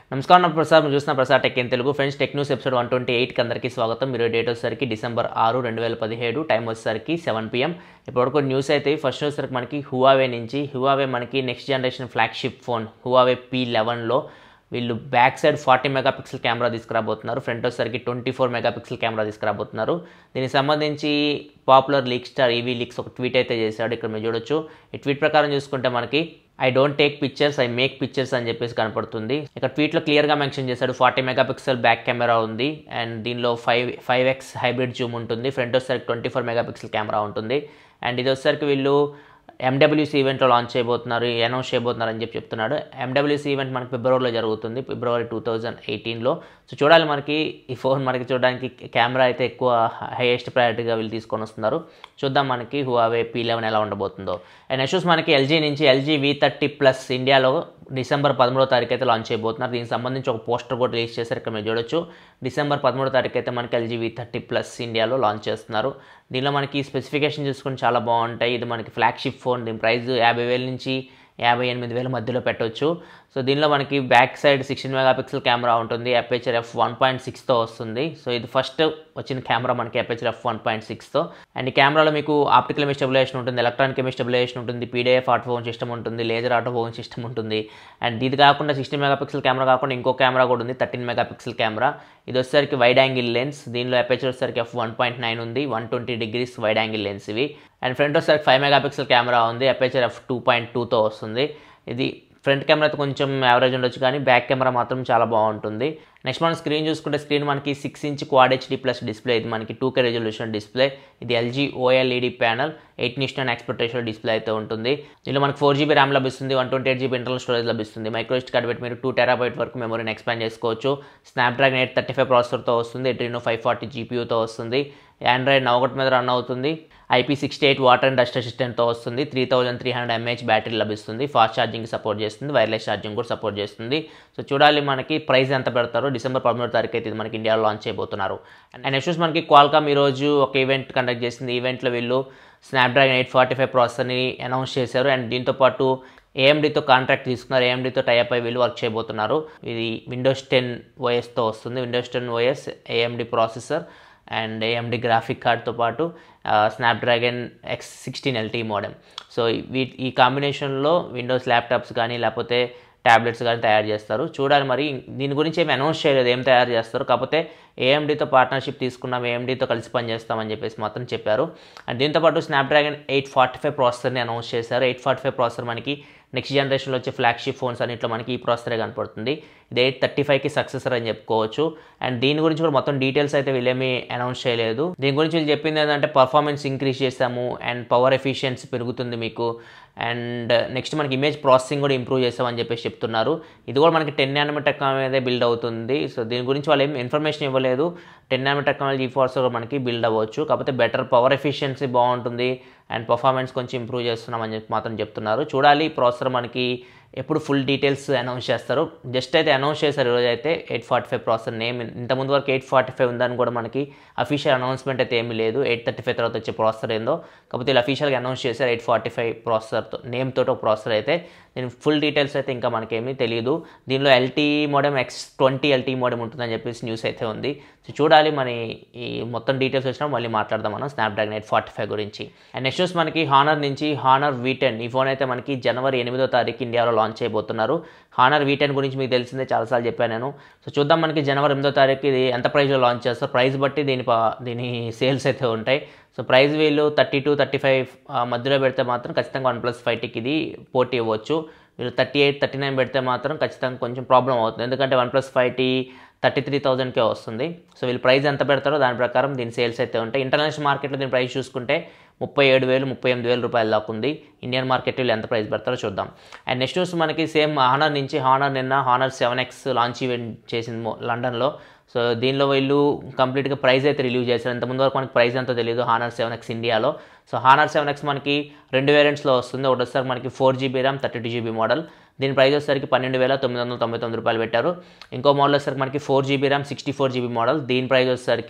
నమస్కారం నా ప్రసాద్ మీరు చూసిన Prasad tech in Telugu friends tech news episode one twenty ఎయిట్కి అందరికీ స్వాగతం మీరు డేట్ వచ్చేసరికి డిసెంబర్ ఆరు రెండు వేల పదిహేడు టైం వచ్చేసరికి సెవెన్ పిఎం ఇప్పటివరకు న్యూస్ అయితే ఫస్ట్ వచ్చేసరికి మనకి హువావే నుంచి హువావే మనకి next generation flagship phone Huawei P లెవెన్లో వీళ్ళు back side forty megapixel camera తీసుకురాబోతున్నారు ఫ్రంట్ వచ్చేసరికి ట్వంటీ ఫోర్ మెగాపిక్సెల్ కెమెరా తీసుకురాబోతున్నారు దీనికి సంబంధించి popular leakster EV leaks ఒక ట్వీట్ అయితే చేశాడు ఇక్కడ మీరు చూడొచ్చు ఈ ట్వీట్ ప్రకారం చూసుకుంటే మనకి I don't take pictures I make pictures అని చెప్పేసి కనపడుతుంది ఇక్కడ ట్వీట్లో క్లియర్గా మెన్షన్ చేశాడు ఫార్టీ మెగాపిక్సెల్ బ్యాక్ కెమెరా ఉంది అండ్ దీనిలో five five X hybrid zoom ఉంటుంది ఫ్రంట్ వచ్చేసరికి ట్వంటీ ఫోర్ మెగాపిక్సెల్ కెమెరా ఉంటుంది అండ్ ఇది వచ్చేసరికి వీళ్ళు ఎండబ్ల్యూసీ ఈవెంట్లో లాంచ్ చేయబోతున్నారు అనౌన్స్ చేయబోతున్నారు అని చెప్పి చెప్తున్నాడు ఎండబ్ల్యూసీ ఈవెంట్ మనకి ఫిబ్రవరిలో జరుగుతుంది ఫిబ్రవరి టూ థౌజండ్ ఎయిటీన్లో సో చూడాలి మనకి ఈ ఫోన్ మనకి చూడడానికి కెమెరా అయితే ఎక్కువ హైయెస్ట్ ప్రయారిటీగా వీళ్ళు తీసుకొని వస్తున్నారు చూద్దాం మనకి హువావే పీ లెవెన్ ఎలా ఉండబోతుందో అండ్ నెక్స్ట్ మనకి ఎల్జీ నుంచి ఎల్జీ వి థర్టీ ప్లస్ ఇండియాలో డిసెంబర్ పదమూడో తారీఖు అయితే లాంచ్ చేయబోతున్నారు దీనికి సంబంధించి ఒక పోస్టర్ కూడా రిలీజ్ చేశారు ఇక్కడ మీరు చూడొచ్చు డిసెంబర్ పదమూడో తారీఖు అయితే మనకి ఎల్జీ వి థర్టీ ప్లస్ ఇండియాలో లాంచ్ చేస్తున్నారు దీనిలో మనకి స్పెసిఫికేషన్ చూసుకుని చాలా బాగుంటాయి ఇది మనకి ఫ్లాగ్షిప్ ఫోన్ దీని ప్రైస్ యాభై వేల నుంచి యాభై ఎనిమిది వేల మధ్యలో పెట్టవచ్చు సో దీనిలో మనకి back side sixteen megapixel camera ఉంటుంది అపేచర్ ఎఫ్ వన్ పాయింట్ సిక్స్తో వస్తుంది సో ఇది ఫస్ట్ వచ్చిన కెమెరా మనకి అపేచర్ ఎఫ్ వన్ పాయింట్ సిక్స్తో అండ్ ఈ కెమెరాలో మీకు ఆప్టికల్ ఇమేజ్ స్టెబిలైజేషన్ ఉంటుంది ఎలక్ట్రానిక్ ఇమేజ్ స్టెబిలైజేషన్ ఉంటుంది పీడిఎఫ్ ఆటో ఫోన్ సిస్టమ్ ఉంటుంది లేజర్ ఆటో ఫోన్ సిస్టమ్ ఉంటుంది అండ్ ఇది కాకుండా సిక్స్టీన్ మెగాపిక్సెల్ కెమెరా కాకుండా ఇంకో కెమెరా కూడా ఉంది థర్టీన్ మెగాపిక్సెల్ కెమెరా ఇది వచ్చేసరికి వైడ్ యాంగిల్ లెన్స్ దీనిలో అపేచర్ వచ్చేసరికి ఎఫ్ వన్ పాయింట్ నైన్ ఉంది one twenty degrees wide angle lens ఇవి అండ్ ఫ్రంట్ వచ్చేసరికి ఫైవ్ మెగాపిక్సెల్ కెమెరా ఉంది అపేచర్ ఎఫ్ టూ పాయింట్ టూతో వస్తుంది ఇది ఫ్రంట్ కెమెరా అయితే కొంచెం యావరేజ్ ఉండొచ్చు కానీ బ్యాక్ కెమెరా మాత్రం చాలా బాగుంటుంది నెక్స్ట్ మనం స్క్రీన్ చూసుకుంటే స్క్రీన్ మనకి six inch quad HD plus display ఇది మనకి టూ కే రెజల్యూషన్ డిస్ప్లే ఇది ఎల్జీ ఓఎల్ఈడి ప్యానల్ ఎయిట్ నిస్ట్ అండ్ ఎక్స్పెక్టేషన్ డిస్ప్లే అయితే ఉంటుంది దీనిలో మనకి ఫోర్ జీబీ ర్యామ్ లభిస్తుంది one twenty eight GB internal storage లభిస్తుంది మైక్రోస్ట్ కార్డ్ పెట్టి మీరు టూ టెరాబైట్ వరకు మెమరీని ఎక్స్పాండ్ చేసుకోవచ్చు స్నాప్డ్రాగన్ ఎయిట్ థర్టీ ఫైవ్ ప్రాసెసర్తో వస్తుంది ఎడ్రీనో ఫైవ్ ఫార్టీ జీపీయూతో వస్తుంది ఆండ్రాయిడ్ నవగట్ మీద రన్ అవుతుంది IP sixty eight water and dust అసిస్టెంట్తో వస్తుంది three thousand three hundred mAh battery లభిస్తుంది ఫాస్ట్ ఛార్జింగ్ సపోర్ట్ చేస్తుంది వైర్లెస్ ఛార్జింగ్ కూడా సపోర్ట్ చేస్తుంది సో చూడాలి మనకి ప్రైస్ ఎంత పెడతారో డిసెంబర్ పదమూడు తారీఖు అయితే ఇది మనకి ఇండియాలో లాంచ్ చేయబోతున్నారు అండ్ నెక్స్ట్ మనకి క్వాల్కామ్ ఈరోజు ఒక ఈవెంట్ కండక్ట్ చేసింది ఈవెంట్లో వీళ్ళు స్నాప్డ్రాగన్ ఎయిట్ ఫార్టీ ఫైవ్ ప్రాసెసర్ని అనౌన్స్ చేశారు అండ్ దీంతోపాటు ఏఎండితో కాంట్రాక్ట్ తీసుకున్నారు ఏఎండితో టైప్ అయి వీళ్ళు వర్క్ చేయబోతున్నారు ఇది విండోస్ టెన్ ఓఎస్తో వస్తుంది Windows ten OS AMD processor and AMD graphic కార్డ్తో పాటు Snapdragon X sixteen LTE modem so we ఈ కాంబినేషన్లో విండోస్ ల్యాప్టాప్స్ కానీ లేకపోతే ట్యాబ్లెట్స్ కానీ తయారు చేస్తారు చూడాలి మరి దీని గురించి ఏమి అనౌన్స్ చేయలేదు ఏం తయారు చేస్తారు కాకపోతే ఏఎండితో పార్ట్నర్షిప్ తీసుకున్నాం ఏఎండితో కలిసి పనిచేస్తామని చెప్పేసి మాత్రం చెప్పారు అండ్ దీంతోపాటు స్నాప్డ్రాగన్ ఎయిట్ ఫార్టీ ఫైవ్ ప్రాసెసర్ని అనౌన్స్ చేశారు ఎయిట్ ఫార్టీ ఫైవ్ ప్రాసెసర్ మనకి నెక్స్ట్ జనరేషన్లో వచ్చే ఫ్లాగ్షిప్ ఫోన్స్ అన్నింటిలో మనకి ఈ ప్రాసెసరే కనపడుతుంది ఇది ఎయిట్ థర్టీ ఫైవ్కి సక్సెసర్ అని చెప్పుకోవచ్చు అండ్ దీని గురించి కూడా మొత్తం డీటెయిల్స్ అయితే వీళ్ళేమీ అనౌన్స్ చేయలేదు దీని గురించి వీళ్ళు చెప్పింది ఏంటంటే పర్ఫార్మెన్స్ ఇంక్రీజ్ చేస్తాము అండ్ పవర్ ఎఫిషియన్సీ పెరుగుతుంది మీకు అండ్ నెక్స్ట్ మనకి ఇమేజ్ ప్రాసెసింగ్ కూడా ఇంప్రూవ్ చేస్తామని చెప్పేసి చెప్తున్నారు ఇది కూడా మనకి టెన్ నానోమీటర్ టెక్నాలజీ మీద బిల్డ్ అవుతుంది సో దీని గురించి వాళ్ళు ఏం ఇన్ఫర్మేషన్ ఇవ్వలేదు టెన్ నానోమీటర్ టెక్నాలజీ ఫోర్స్ కూడా మనకి బిల్డ్ అవ్వచ్చు కాకపోతే బెటర్ పవర్ ఎఫిషియన్సీ బాగుంటుంది అండ్ పర్ఫార్మెన్స్ కొంచెం ఇంప్రూవ్ చేస్తున్నామని చెప్పి మాత్రం చెప్తున్నారు చూడాలి ప్రాసెసర్ మనకి ఎప్పుడు ఫుల్ డీటెయిల్స్ అనౌన్స్ చేస్తారు జస్ట్ అయితే అనౌన్స్ చేశారు ఈరోజు అయితే eight forty five processor name ఇంతకుముందు వరకు ఎయిట్ ఫార్టీ ఫైవ్ ఉందని కూడా మనకి అఫీషియల్ అనౌన్స్మెంట్ అయితే ఏమీ లేదు ఎయిట్ థర్టీ ఫైవ్ తర్వాత వచ్చే ప్రాసెసర్ ఏందో కాకపోతే వీళ్ళు అఫీషియల్గా అనౌన్స్ చేశారు ఎయిట్ ఫార్టీ ఫైవ్ ప్రాసెసర్తో నేమ్ తోటి ఒక ప్రాసెసర్ అయితే దీని ఫుల్ డీటెయిల్స్ అయితే ఇంకా మనకేమీ తెలియదు దీనిలో LTE modem X twenty LTE modem ఉంటుందని చెప్పేసి న్యూస్ అయితే ఉంది సో చూడాలి మన ఈ మొత్తం డీటెయిల్స్ వచ్చినా మళ్ళీ మాట్లాడదాం మనం స్నాప్డ్రాగన్ ఎయిట్ ఫార్టీ ఫైవ్ గురించి అండ్ నెక్స్ట్ న్యూస్ మనకి హానర్ నుంచి హానర్ వీ టెన్ ఈ ఫోన్ అయితే మనకి జనవరి ఎనిమిదో తారీఖు ఇండియాలో లాంచ్ చేయబోతున్నారు హానర్ వీ టెన్ గురించి మీకు తెలిసిందే చాలాసార్లు చెప్పాను నేను సో చూద్దాం మనకి జనవరి ఎనిమిదో తారీఖు ఇది ఎంత ప్రైస్లో లాంచ్ చేస్తారు ప్రైస్ బట్టి దీని దీని సేల్స్ అయితే ఉంటాయి సో ప్రైస్ వీళ్ళు థర్టీ టు థర్టీ ఫైవ్ మధ్యలో పెడితే మాత్రం ఖచ్చితంగా వన్ ప్లస్ ఫైవ్ టీకి ఇది పోటీ ఇవ్వచ్చు వీళ్ళు థర్టీ ఎయిట్ థర్టీ నైన్ పెడితే మాత్రం ఖచ్చితంగా కొంచెం ప్రాబ్లం అవుతుంది ఎందుకంటే one plus five T thirty three థౌజండ్కే వస్తుంది సో వీళ్ళు ప్రైస్ ఎంత పెడతారో దాని ప్రకారం దీని సేల్స్ అయితే ఉంటాయి ఇంటర్నేషనల్ మార్కెట్లో దీని ప్రైస్ చూసుకుంటే ముప్పై ఏడు వేలు ముప్పై ఎనిమిది వేల రూపాయలు దాకా ఉంది ఇండియన్ మార్కెట్ వీళ్ళు ఎంత ప్రైస్ పెడతారో చూద్దాం అండ్ నెక్స్ట్ న్యూస్ మనకి సేమ్ హానర్ నుంచి హానర్ నిన్న Honor seven X launch event చేసింది లండన్లో సో దీనిలో వీళ్ళు కంప్లీట్గా ప్రైస్ అయితే రిలీవ్ చేశారు ఇంతకుముందు వరకు మనకి ప్రైస్ ఎంతో తెలియదు హానర్ సెవెన్ ఎక్స్ ఇండియాలో సో హానర్ సెవెన్ ఎక్స్ మనకి రెండు వేరియంట్స్లో వస్తుంది ఒకటి వచ్చేసరికి మనకి four GB RAM thirty two GB model దీని ప్రైస్ వచ్చేసరికి పన్నెండు వేల తొమ్మిది వందల తొంభై తొమ్మిది రూపాయలు పెట్టారు ఇంకో మోడల్ వచ్చేసరికి మనకి four GB RAM sixty four GB model దీని ప్రైస్ వచ్చేసరికి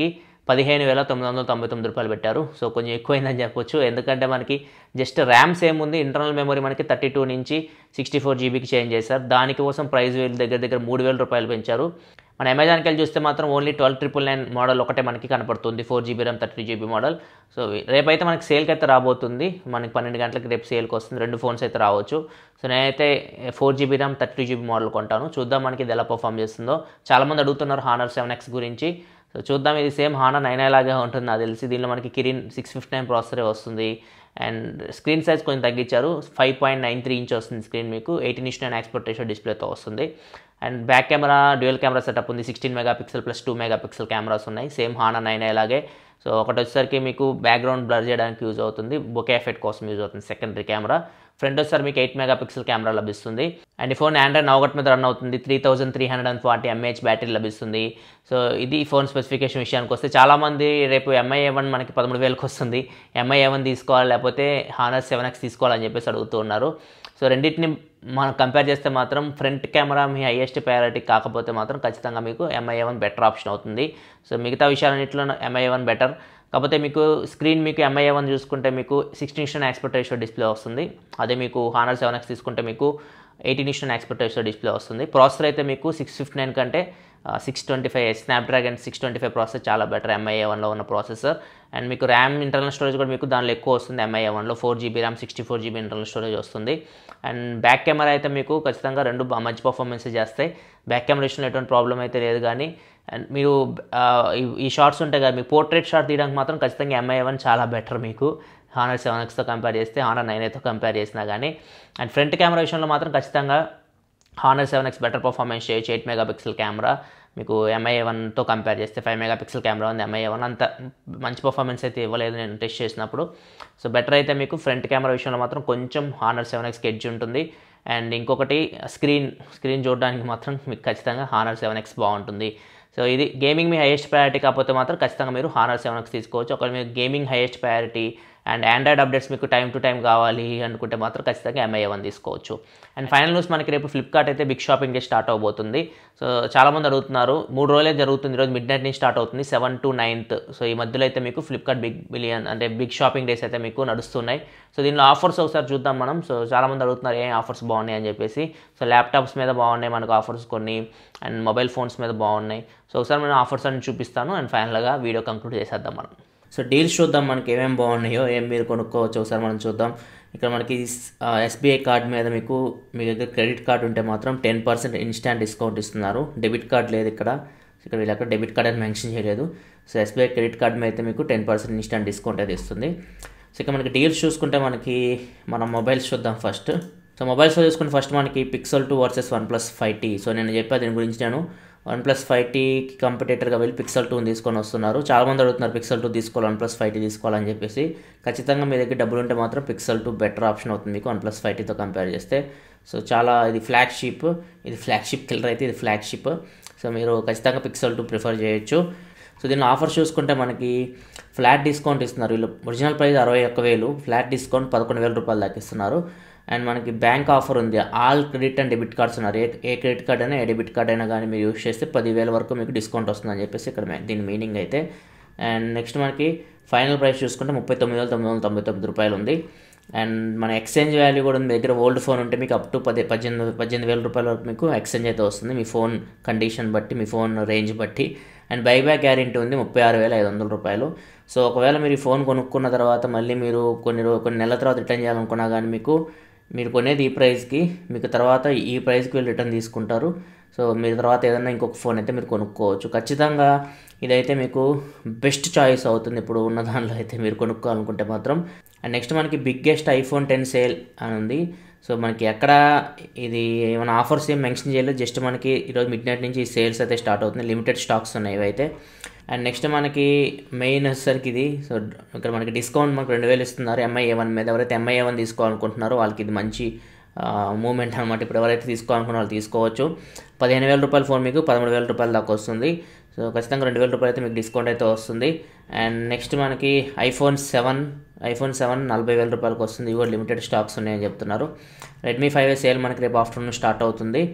పదిహేను వేల తొమ్మిది వందల తొంభై తొమ్మిది రూపాయలు పెట్టారు సో కొంచెం ఎక్కువైందని చెప్పొచ్చు ఎందుకంటే మనకి జస్ట్ ర్యామ్ సేమ్ ఉంది ఇంటర్నల్ మెమరీ మనకి థర్టీ టూ నుంచి సిక్స్టీ ఫోర్ జీబీకి చేంజ్ చేశారు దానికోసం ప్రైస్ వేలు దగ్గర దగ్గర మూడు వేల రూపాయలు పెంచారు మన అమెజాన్కి వెళ్ళి చూస్తే మాత్రం only twelve triple nine model ఒకటే మనకి కనపడుతుంది four GB RAM thirty GB model so రేపైతే మనకి సేల్కి అయితే రాబోతుంది మనకి పన్నెండు గంటలకి రేపు సేల్కి వస్తుంది రెండు ఫోన్స్ అయితే రావచ్చు సో నేనైతే four GB RAM thirty GB model కొంటాను చూద్దాం మనకి ఇది ఎలా పర్ఫామ్ చేస్తుందో చాలామంది అడుగుతున్నారు హానర్ సెవెన్ ఎక్స్ గురించి సో చూద్దాం ఇది సేమ్ హానర్ నైన్ లాగే ఉంటుంది నాకు తెలిసి దీనిలో మనకి కిరిన్ సిక్స్ ఫిఫ్టీ నైన్ ప్రాసెసరే వస్తుంది అండ్ స్క్రీన్ సైజ్ కొంచెం తగ్గించారు five point nine three inch వస్తుంది స్క్రీన్ మీకు ఎయిటీన్ ఇస్ట్ నైన్ ఎక్స్పోర్ట్ రేషియో డిస్ప్లేతో వస్తుంది and back camera dual camera setup ఉంది sixteen megapixel plus two megapixel cameras ఉన్నాయి సేమ్ హానా నైన్ అలాగే సో ఒకటి వచ్చేసరికి మీకు బ్యాక్గ్రౌండ్ బ్లర్ చేయడానికి యూజ్ అవుతుంది బొకే ఎఫెక్ట్ కోసం యూజ్ అవుతుంది సెకండరీ కెమెరా ఫ్రంట్ వచ్చేసరికి మీకు ఎయిట్ మెగా పిక్సెల్ కెమెరా లభిస్తుంది అండ్ ఈ ఫోన్ ఆండ్రాయిడ్ నవగట్ మీద రన్ అవుతుంది three thousand three hundred and forty mAh battery లభిస్తుంది సో ఇది ఫోన్ స్పెసిఫికేషన్ విషయానికి వస్తే చాలామంది రేపు ఎంఐ వన్ మనకి పదమూడు వేలకు వస్తుంది ఎంఐ వన్ తీసుకోవాలి లేకపోతే హానర్ సెవెన్ ఎక్స్ తీసుకోవాలని చెప్పేసి అడుగుతూ ఉన్నారు సో రెండింటిని మనం కంపేర్ చేస్తే మాత్రం ఫ్రంట్ కెమెరా మీ హైయెస్ట్ ప్రయారిటీ కాకపోతే మాత్రం ఖచ్చితంగా మీకు ఎంఐ వన్ బెటర్ ఆప్షన్ అవుతుంది సో మిగతా విషయాలన్నింటిలో ఎంఐ వన్ బెటర్ కాకపోతే మీకు స్క్రీన్ మీకు ఎంఐ వన్ చూసుకుంటే మీకు సిక్స్టీన్ ఇషన్ ఎక్స్పెక్ట్ రేషియో డిస్ప్లే వస్తుంది అదే మీకు హానర్ సెవెన్ ఎక్స్ తీసుకుంటే మీకు ఎయిటీన్ ఇషన్ ఎక్స్పెక్ట్ రేషియో డిస్ప్లే వస్తుంది ప్రాసెసర్ అయితే మీకు సిక్స్ ఫిఫ్టీ నైన్ కంటే six twenty five Snapdragon six twenty five processor చాలా బెటర్ ఎంఐ వన్లో ఉన్న ప్రాసెసర్ అండ్ మీకు ర్యామ్ ఇంటర్నల్ స్టోరేజ్ కూడా మీకు దానిలో ఎక్కువ వస్తుంది ఎంఐ వన్లో four GB RAM sixty four GB internal storage వస్తుంది అండ్ బ్యాక్ కెమెరా అయితే మీకు ఖచ్చితంగా రెండు బా- మంచి పర్ఫార్మెన్స్ చేస్తాయి బ్యాక్ కెమెరా విషయంలో ఎటువంటి ప్రాబ్లం అయితే లేదు కానీ అండ్ మీరు ఆ, ఈ- ఈ షార్ట్స్ ఉంటాయి కదా మీకు పోర్ట్రేట్ షాట్ తీయడానికి మాత్రం ఖచ్చితంగా ఎంఐ వన్ చాలా బెటర్ మీకు హానర్ సెవెన్ ఎక్స్తో కంపేర్ చేస్తే హానర్ నైన్ అయితే కంపేర్ చేసినా కానీ అండ్ ఫ్రంట్ కెమెరా విషయంలో మాత్రం ఖచ్చితంగా Honor seven X better performance చేయొచ్చు ఎయిట్ మెగా పిక్సెల్ కెమెరా మీకు ఎంఐ వన్తో కంపేర్ చేస్తే ఫైవ్ మెగా పిక్సెల్ కెమెరా ఉంది ఎంఐ వన్ అంత మంచి పర్ఫార్మెన్స్ అయితే ఇవ్వలేదు నేను టెస్ట్ చేసినప్పుడు సో బెటర్ అయితే మీకు ఫ్రంట్ కెమెరా విషయంలో మాత్రం కొంచెం హానర్ సెవెన్ ఎక్స్కి ఎడ్జ్ ఉంటుంది అండ్ ఇంకొకటి స్క్రీన్ స్క్రీన్ చూడడానికి మాత్రం మీకు ఖచ్చితంగా హానర్ సెవెన్ ఎక్స్ బాగుంటుంది సో ఇది గేమింగ్ మీ హైయెస్ట్ ప్రయారిటీ కాకపోతే మాత్రం ఖచ్చితంగా మీరు హానర్ సెవెన్ ఎక్స్ తీసుకోవచ్చు ఒకవేళ మీకు gaming highest priority and Android updates మీకు టైం టు టైం కావాలి అనుకుంటే మాత్రం ఖచ్చితంగా ఎంఐ వన్ తీసుకోవచ్చు అండ్ ఫైనల్ న్యూస్ మనకి రేపు ఫ్లిప్కార్ట్ అయితే బిగ్ షాపింగ్ డే స్టార్ట్ అవబోతుంది సో చాలామంది అడుగుతున్నారు మూడు రోజులే జరుగుతుంది ఈరోజు మిడ్ నైట్ నుంచి స్టార్ట్ అవుతుంది సెవెన్ టు నైన్త్ సో ఈ మధ్యలో అయితే మీకు ఫ్లిప్కార్ట్ బిగ్ బిలియన్ అంటే బిగ్ షాపింగ్ డేస్ అయితే మీకు నడుస్తున్నాయి సో దీనిలో ఆఫర్స్ ఒకసారి చూద్దాం మనం సో చాలామంది అడుగుతున్నారు ఏం ఆఫర్స్ బాగున్నాయి అని చెప్పేసి సో ల్యాప్టాప్స్ మీద బాగున్నాయి మనకు ఆఫర్స్ కొన్ని అండ్ మొబైల్ ఫోన్స్ మీద బాగున్నాయి సో ఒకసారి నేను ఆఫర్స్ అన్ని చూపిస్తాను అండ్ ఫైనల్గా వీడియో కంక్లూడ్ చేసేద్దాం మనం సో డీల్స్ చూద్దాం మనకి ఏమేమి బాగున్నాయో ఏం మీరు కొనుక్కోవచ్చు ఒకసారి మనం చూద్దాం ఇక్కడ మనకి ఎస్బీఐ కార్డ్ మీద మీకు మీ దగ్గర క్రెడిట్ కార్డ్ ఉంటే మాత్రం టెన్ పర్సెంట్ ఇన్స్టాంట్ డిస్కౌంట్ ఇస్తున్నారు డెబిట్ కార్డ్ లేదు ఇక్కడ ఇక్కడ వీళ్ళు అక్కడ డెబిట్ కార్డ్ అని మెన్షన్ చేయలేదు సో ఎస్బీఐ క్రెడిట్ కార్డ్ మీద అయితే మీకు టెన్ పర్సెంట్ ఇన్స్టాంట్ డిస్కౌంట్ అయితే ఇస్తుంది సో ఇక మనకి డీల్స్ చూసుకుంటే మనకి మనం మొబైల్స్ చూద్దాం ఫస్ట్ సో మొబైల్స్లో చూసుకుంటే ఫస్ట్ మనకి Pixel two versus one plus five T so నేను చెప్పా దీని గురించి నేను వన్ ప్లస్ ఫైవ్ టీకి కంపిటేటర్గా వెళ్ళి పిక్సెల్ టూని తీసుకొని వస్తున్నారు చాలామంది అడుగుతున్నారు పిక్సెల్ టూ తీసుకోవాలి వన్ ప్లస్ ఫైవ్ టీ తీసుకోవాలని చెప్పేసి ఖచ్చితంగా మీ దగ్గర డబ్బులు ఉంటే మాత్రం పిక్సెల్ టూ బెటర్ ఆప్షన్ అవుతుంది మీకు వన్ ప్లస్ ఫైవ్ టీతో కంపేర్ చేస్తే సో చాలా ఇది ఫ్లాగ్షిప్ ఇది ఫ్లాగ్షిప్ కిల్లర్ అయితే ఇది ఫ్లాగ్షిప్ సో మీరు ఖచ్చితంగా పిక్సెల్ టూ ప్రిఫర్ చేయొచ్చు సో దీనిలో ఆఫర్స్ చూసుకుంటే మనకి ఫ్లాట్ డిస్కౌంట్ ఇస్తున్నారు వీళ్ళు ఒరిజినల్ ప్రైస్ అరవై ఒక్క వేలు ఫ్లాట్ డిస్కౌంట్ పదకొండు వేల రూపాయలు దాకా ఇస్తున్నారు అండ్ మనకి బ్యాంక్ ఆఫర్ ఉంది all credit and debit cards ఉన్నారు ఏ ఏ క్రెడిట్ కార్డ్ అయినా ఏ డెబిట్ కార్డ్ అయినా కానీ మీరు యూస్ చేస్తే పదివేల వరకు మీకు డిస్కౌంట్ వస్తుందని చెప్పేసి ఇక్కడ మే- దీని మీనింగ్ అయితే అండ్ నెక్స్ట్ మనకి ఫైనల్ ప్రైస్ చూసుకుంటే ముప్పై తొమ్మిది వేల తొమ్మిది వందల తొంభై తొమ్మిది రూపాయలు ఉంది అండ్ మన ఎక్స్చేంజ్ వాల్యూ కూడా ఉంది మీ దగ్గర ఓల్డ్ ఫోన్ ఉంటే మీకు అప్ టు పది పద్దెనిమిది పద్దెనిమిది వేల రూపాయల వరకు మీకు ఎక్స్చేంజ్ అయితే వస్తుంది మీ ఫోన్ కండిషన్ బట్టి మీ ఫోన్ రేంజ్ బట్టి అండ్ బైబ్యాక్ గ్యారెంటీ ఉంది ముప్పై ఆరు వేల ఐదు వందల రూపాయలు సో ఒకవేళ మీరు ఈ ఫోన్ కొనుక్కున్న తర్వాత మళ్ళీ మీరు కొన్ని రో కొన్ని నెలల తర్వాత రిటర్న్ చేయాలనుకున్నా కానీ మీకు మీరు కొనేది ఈ ప్రైస్కి మీకు తర్వాత ఈ ప్రైస్కి వీళ్ళు రిటర్న్ తీసుకుంటారు సో మీరు తర్వాత ఏదైనా ఇంకొక ఫోన్ అయితే మీరు కొనుక్కోవచ్చు ఖచ్చితంగా ఇదైతే మీకు బెస్ట్ చాయిస్ అవుతుంది ఇప్పుడు ఉన్న దానిలో అయితే మీరు కొనుక్కోవాలనుకుంటే మాత్రం అండ్ నెక్స్ట్ మనకి బిగ్గెస్ట్ ఐఫోన్ టెన్ సేల్ అని ఉంది సో మనకి ఎక్కడ ఇది ఏమైనా ఆఫర్స్ ఏం మెన్షన్ చేయలేదు జస్ట్ మనకి ఈరోజు మిడ్ నైట్ నుంచి ఈ సేల్స్ అయితే స్టార్ట్ అవుతుంది లిమిటెడ్ స్టాక్స్ ఉన్నాయి ఇవైతే అండ్ నెక్స్ట్ మనకి మెయిన్ వచ్చేసరికి ఇది సో ఇక్కడ మనకి డిస్కౌంట్ మనకు రెండు వేలు ఇస్తున్నారు ఎంఐ వన్ మీద ఎవరైతే ఎంఐ వన్ తీసుకోవాలనుకుంటున్నారో వాళ్ళకి ఇది మంచి మూమెంట్ అనమాట ఇప్పుడు ఎవరైతే తీసుకోవాలనుకున్న వాళ్ళు తీసుకోవచ్చు పదిహేను వేల రూపాయల ఫోన్ మీకు పదమూడు వేల రూపాయల దాకా వస్తుంది సో ఖచ్చితంగా రెండు వేల రూపాయలు అయితే మీకు డిస్కౌంట్ అయితే వస్తుంది అండ్ నెక్స్ట్ మనకి ఐఫోన్ సెవెన్ ఐఫోన్ సెవెన్ నలభై వేల రూపాయలకు వస్తుంది ఇవి కూడా లిమిటెడ్ స్టాక్స్ ఉన్నాయని చెప్తున్నారు రెడ్మీ ఫైవ్ సేల్ మనకి రేపు ఆఫ్టర్నూన్ స్టార్ట్ అవుతుంది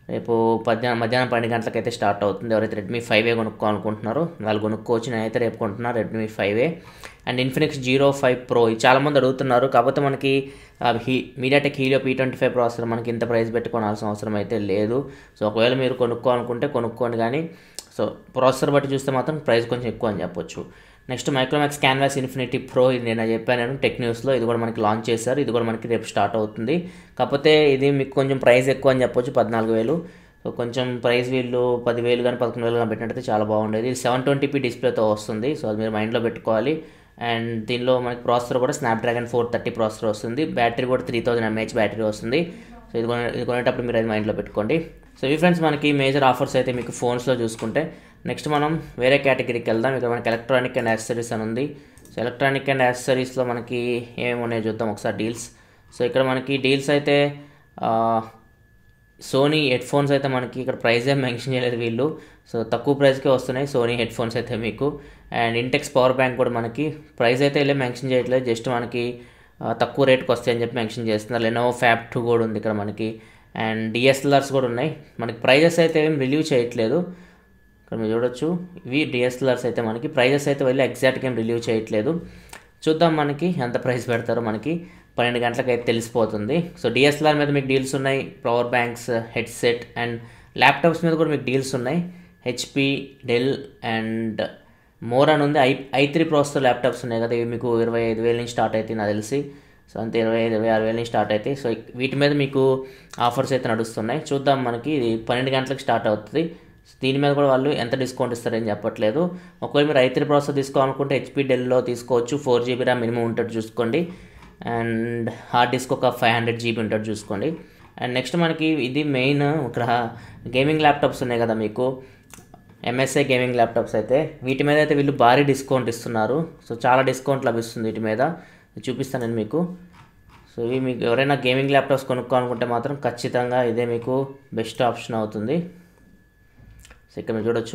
రేపు మధ్యాహ్నం మధ్యాహ్నం పన్నెండు గంటలకైతే స్టార్ట్ అవుతుంది ఎవరైతే రెడ్మీ ఫైవ్ ఏ కొనుక్కోవాలనుకుంటున్నారో వాళ్ళు కొనుక్కోవచ్చు నేనైతే రేపు కొంటున్నా Redmi five A and Infinix zero five pro ఇది చాలామంది అడుగుతున్నారు కాకపోతే మనకి ఆ, హీ MediaTek Helio P twenty five processor మనకి ఇంత ప్రైస్ పెట్టుకోవాల్సిన అవసరం అయితే లేదు సో ఒకవేళ మీరు కొనుక్కోవాలనుకుంటే కొనుక్కోండి కానీ సో ప్రాసెసర్ బట్టి చూస్తే మాత్రం ప్రైస్ కొంచెం ఎక్కువ అని చెప్పొచ్చు next Micromax Canvas Infinity pro ఇది నేను చెప్పాను నేను టెక్ న్యూస్లో ఇది కూడా మనకి లాంచ్ చేశారు ఇది కూడా మనకి రేపు స్టార్ట్ అవుతుంది కాకపోతే ఇది మీకు కొంచెం ప్రైస్ ఎక్కువ అని చెప్పొచ్చు పద్నాలుగు వేలు సో కొంచెం ప్రైస్ వీళ్ళు పదివేలు కానీ పదకొండు వేలు కానీ పెట్టినట్టయితే చాలా బాగుండేది ఇది సెవెన్ ట్వంటీపీ డిస్ప్లేతో వస్తుంది సో అది మీరు మైండ్లో పెట్టుకోవాలి అండ్ దీనిలో మనకి ప్రాసెసర్ కూడా స్నాప్డ్రాగన్ ఫోర్ థర్టీ ప్రాసెసర్ వస్తుంది బ్యాటరీ కూడా త్రీ థౌజండ్ ఎంఏహెచ్ బ్యాటరీ వస్తుంది సో ఇది కొనే ఇది కొనేటప్పుడు మీరు అది మైండ్లో పెట్టుకోండి సో ఇవి ఫ్రెండ్స్ మనకి మేజర్ ఆఫర్స్ అయితే మీకు ఫోన్స్లో చూసుకుంటే నెక్స్ట్ మనం వేరే కేటగిరీకి వెళ్దాం ఇక్కడ మనకి ఎలక్ట్రానిక్ అండ్ యాక్సెసరీస్ అని ఉంది సో ఎలక్ట్రానిక్ అండ్ యాక్సెసరీస్లో మనకి ఏమేమి ఉన్నాయో చూద్దాం ఒకసారి డీల్స్ సో ఇక్కడ మనకి డీల్స్ అయితే ఆ, సోనీ హెడ్ ఫోన్స్ అయితే మనకి ఇక్కడ ప్రైస్ ఏం మెన్షన్ చేయలేదు వీళ్ళు సో తక్కువ ప్రైస్కే వస్తున్నాయి సోనీ హెడ్ ఫోన్స్ అయితే మీకు అండ్ ఇంటెక్స్ పవర్ బ్యాంక్ కూడా మనకి ప్రైస్ అయితే వెళ్ళి మెన్షన్ చేయట్లేదు జస్ట్ మనకి ఆ, తక్కువ రేట్కి వస్తాయని చెప్పి మెన్షన్ చేస్తున్నారు లెనోవో ఫ్యాబ్ టూ కూడా ఉంది ఇక్కడ మనకి అండ్ డిఎస్ఎల్ఆర్స్ కూడా ఉన్నాయి మనకి ప్రైజెస్ అయితే ఏం రిలీవ్ చేయట్లేదు ఇక్కడ మీరు చూడొచ్చు ఇవి డిఎస్ఎల్ఆర్స్ అయితే మనకి ప్రైజెస్ అయితే వెళ్ళి ఎగ్జాక్ట్గా ఏం రిలీవ్ చేయట్లేదు చూద్దాం మనకి ఎంత ప్రైస్ పెడతారో మనకి పన్నెండు గంటలకు అయితే తెలిసిపోతుంది సో డిఎస్ఎల్ఆర్ మీద మీకు డీల్స్ ఉన్నాయి power banks headset and laptops మీద కూడా మీకు డీల్స్ ఉన్నాయి హెచ్పి డెల్ అండ్ మోర్ అని ఉంది i i three processor laptops ఉన్నాయి కదా ఇవి మీకు ఇరవై ఐదు వేల నుంచి స్టార్ట్ అవుతాయి నాకు తెలిసి సో అంతే ఇరవై ఐదు ఇరవై ఆరు వేల నుంచి స్టార్ట్ అవుతాయి సో వీటి మీద మీకు ఆఫర్స్ అయితే నడుస్తున్నాయి చూద్దాం మనకి ఇది పన్నెండు గంటలకు స్టార్ట్ అవుతుంది దీని మీద కూడా వాళ్ళు ఎంత డిస్కౌంట్ ఇస్తారని చెప్పట్లేదు ఒకవేళ మీరు ఐ త్రీ ప్రాసెసర్ తీసుకోవాలనుకుంటే హెచ్పి డెల్లో తీసుకోవచ్చు ఫోర్ జీబీ ర్యామ్ మినిమం ఉంటుంది చూసుకోండి అండ్ హార్డ్ డిస్క్ ఒక ఫైవ్ హండ్రెడ్ జీబీ ఉంటుంది చూసుకోండి అండ్ నెక్స్ట్ మనకి ఇది మెయిన్ ఇక్కడ గేమింగ్ ల్యాప్టాప్స్ ఉన్నాయి కదా మీకు ఎంఎస్ఐ గేమింగ్ ల్యాప్టాప్స్ అయితే వీటి మీద అయితే వీళ్ళు భారీ డిస్కౌంట్ ఇస్తున్నారు సో చాలా డిస్కౌంట్ లభిస్తుంది వీటి మీద చూపిస్తాను నేను మీకు సో ఇవి మీకు ఎవరైనా గేమింగ్ ల్యాప్టాప్స్ కొనుక్కోవాలనుకుంటే మాత్రం ఖచ్చితంగా ఇదే మీకు బెస్ట్ ఆప్షన్ అవుతుంది సో ఇక్కడ మీరు చూడొచ్చు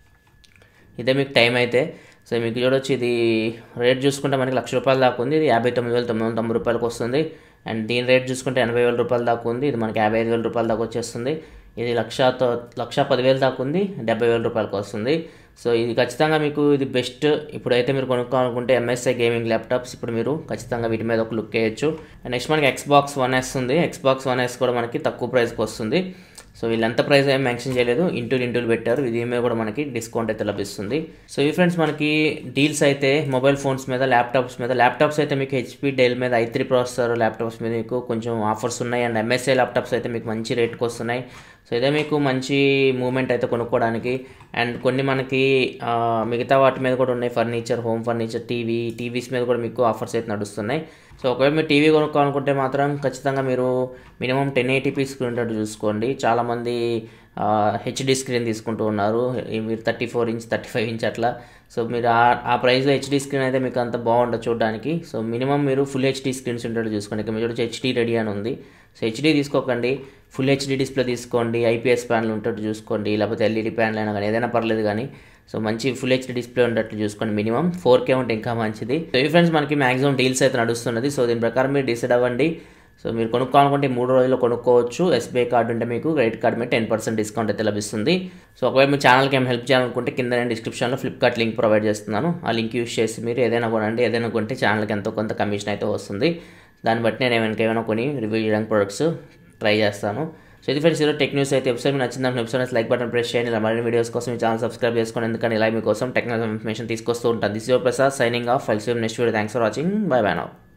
ఇదే మీకు టైం అయితే సో మీకు చూడొచ్చు ఇది రేట్ చూసుకుంటే మనకి లక్ష రూపాయల దాకా ఉంది ఇది యాభై తొమ్మిది వేల తొమ్మిది వందల తొంభై రూపాయలకు వస్తుంది అండ్ దీని రేట్ చూసుకుంటే ఎనభై వేల రూపాయల దాకా ఉంది ఇది మనకి యాభై ఐదు వేల రూపాయల దాకా వచ్చేస్తుంది ఇది లక్షతో లక్ష పదివేల దాకా ఉంది డెబ్బై వేల రూపాయలకు వస్తుంది సో ఇది ఖచ్చితంగా మీకు ఇది బెస్ట్ ఇప్పుడైతే మీరు కొనుక్కోవాలనుకుంటే ఎంఎస్ఐ గేమింగ్ ల్యాప్టాప్స్ ఇప్పుడు మీరు ఖచ్చితంగా వీటి మీద ఒక లుక్ వేయచ్చు అండ్ నెక్స్ట్ మనకి ఎక్స్బాక్స్ వన్ ఎస్ ఉంది ఎక్స్బాక్స్ వన్ ఎస్ కూడా మనకి తక్కువ ప్రైస్కి వస్తుంది సో వీళ్ళు ఎంత ప్రైస్ ఏం మెన్షన్ చేయలేదు ఇంటూలు ఇంటూలు పెట్టారు ఇది మీద కూడా మనకి డిస్కౌంట్ అయితే లభిస్తుంది సో ఈ ఫ్రెండ్స్ మనకి డీల్స్ అయితే మొబైల్ ఫోన్స్ మీద ల్యాప్టాప్స్ మీద ల్యాప్టాప్స్ అయితే మీకు హెచ్పి డెల్ మీద ఐ త్రీ ప్రాసెసర్ ల్యాప్టాప్స్ మీద మీకు కొంచెం ఆఫర్స్ ఉన్నాయి అండ్ ఎంఎస్ఐ ల్యాప్టాప్స్ అయితే మీకు మంచి రేట్కి వస్తున్నాయి సో ఇదే మీకు మంచి మూమెంట్ అయితే కొనుక్కోవడానికి అండ్ కొన్ని మనకి ఆ, మిగతా వాటి మీద కూడా ఉన్నాయి furniture home furniture TV TVs మీద కూడా మీకు ఆఫర్స్ అయితే నడుస్తున్నాయి సో ఒకవేళ మీరు టీవీ కొనుక్కోవాలనుకుంటే మాత్రం ఖచ్చితంగా మీరు మినిమం టెన్ ఎయిటీపీ స్క్రీన్ ఉండేట్టు చూసుకోండి చాలామంది హెచ్డి స్క్రీన్ తీసుకుంటూ ఉన్నారు ఈ మీరు thirty four inch thirty five inch అట్లా సో మీరు ఆ ఆ ప్రైస్లో హెచ్డి స్క్రీన్ అయితే మీకు అంత బాగుండదు చూడడానికి సో మినిమం మీరు ఫుల్ హెచ్డి స్క్రీన్స్ ఉండేట్టు చూసుకోండి ఇక్కడ మీరు చూడొచ్చు హెచ్డి రెడీ అని ఉంది సో హెచ్డి తీసుకోకండి ఫుల్ హెచ్డి డిస్ప్లే తీసుకోండి ఐపీఎస్ ప్యానల్ ఉంటట్టు చూసుకోండి లేకపోతే ఎల్ఈడి ప్యానల్ అయినా కానీ ఏదైనా పర్లేదు కానీ సో మంచి ఫుల్ హెచ్డి డిస్ప్లే ఉండేట్లు చూసుకోండి మినిమం ఫోర్ కే ఉంటే ఇంకా మంచిది సో ఈ ఫ్రెండ్స్ మనకి మాక్సిమం డీల్స్ అయితే నడుస్తున్నది సో దీని ప్రకారం మీరు డిసైడ్ అవ్వండి సో మీరు కొనుక్కోవాలనుకుంటే ఈ మూడు రోజుల్లో కొనుక్కోవచ్చు ఎస్బీఐ కార్డు ఉంటే మీకు క్రెడిట్ కార్డ్ మీద టెన్ పర్సెంట్ డిస్కౌంట్ అయితే లభిస్తుంది సో ఒకవేళ మీ ఛానల్కి ఏమైనా హెల్ప్ చేయాలనుకుంటే కింద నేను డిస్క్రిప్షన్లో ఫ్లిప్కార్ట్ లింక్ ప్రొవైడ్ చేస్తున్నాను ఆ లింక్ యూస్ చేసి మీరు ఏదైనా కొనండి ఏదైనా కొంటే ఛానల్కి ఎంతో కొంత కమిషన్ అయితే వస్తుంది దాన్ని బట్టి నేను ఏమైనా ఏమైనా కొని రివ్యూ చేయడానికి ప్రొడక్ట్స్ ట్రై చేస్తాను సో ఇది ఫ్రెండ్స్ ఈరోజు టెక్ న్యూస్ అయితే వెబ్సైట్ మీకు నచ్చిందంటే వెబ్సైట్ లైక్ బటన్ ప్రెస్ చేయండి ఇలా మరిన్ని వీడియోస్ కోసం మీ ఛానల్ సబ్స్క్రైబ్ చేసుకోండి ఎందుకంటే ఇలా మీకోసం టెక్నాలజీ ఇన్ఫర్మేషన్ తీసుకొస్తూ ఉంటాను this your Prasad signing off ఫైల్స్ next video thanks for watching bye bye now